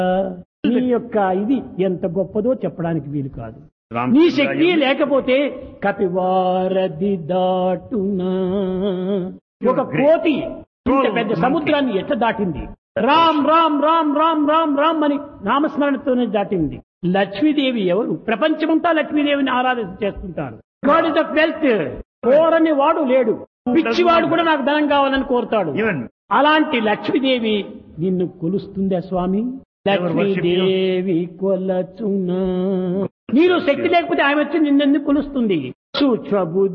నీ యొక్క ఇది ఎంత గొప్పదో చెప్పడానికి వీలు కాదు Ram నీ Chandra, శక్తి you- లేకపోతే కపివారది దాటునా ఒక కోతి ఇంత పెద్ద సముద్రాన్ని ఎట్లా దాటింది రామ్ రామ్ రామ్ రామ్ రామ్ రామ్ అని నామస్మరణతోనే దాటింది లక్ష్మీదేవి ఎవరు ప్రపంచమంతా లక్ష్మీదేవిని ఆరాధన చేస్తుంటారు గాడ్ ఇస్ ద వెల్త్ కోరని వాడు లేడు పిచ్చివాడు కూడా నాకు ధనం కావాలని కోరుతాడు Even అలాంటి లక్ష్మీదేవి నిన్ను కొలుస్తుందా స్వామి లక్ష్మీదేవి కొలచునా నీరు శక్తి లేకపోతే ఆమె వచ్చి నిన్నెందుకు కొలుస్తుంది సూక్ష్మ